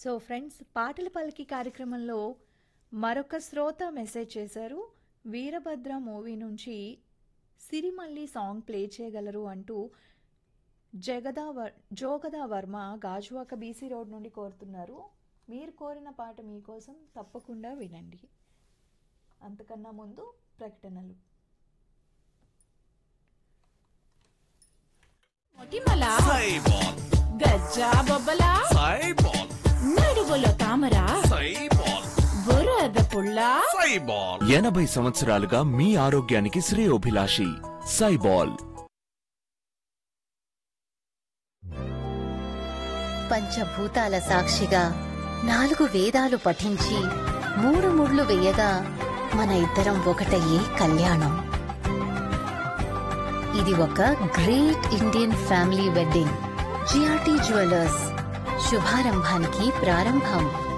so friends పాటల పలికి కార్యక్రమంలో మరొక శ్రోత మెసేజ్ చేశారు వీరభద్ర మూవీ నుంచి సిరిమల్లి సాంగ్ ప్లే చేయగలరు అంటూ జగదా వర్ జోగదా వర్మ గాజువాక బీసీ రోడ్ నుండి కోరుతున్నారు మీరు కోరిన పాట మీకోసం తప్పకుండా వినండి అంతకన్నా ముందు ప్రకటనలు మొటిమల సైబాల్ గజ్జా బొబ్బల సైబాల్ నడువులో తామర సైబాల్ బురద పుల్ల సైబాల్ ఎనభై సంవత్సరాలుగా మీ ఆరోగ్యానికి శ్రేయోభిలాషి సైబాల్ పంచభూతాల సాక్షిగా నాలుగు వేదాలు పఠించి మూడు ముళ్ళు వేయగా మన ఇద్దరం ఒకటయ్యే కళ్యాణం ఇది ఒక great Indian family wedding GRT jewellers శుభారంభానికి ప్రారంభం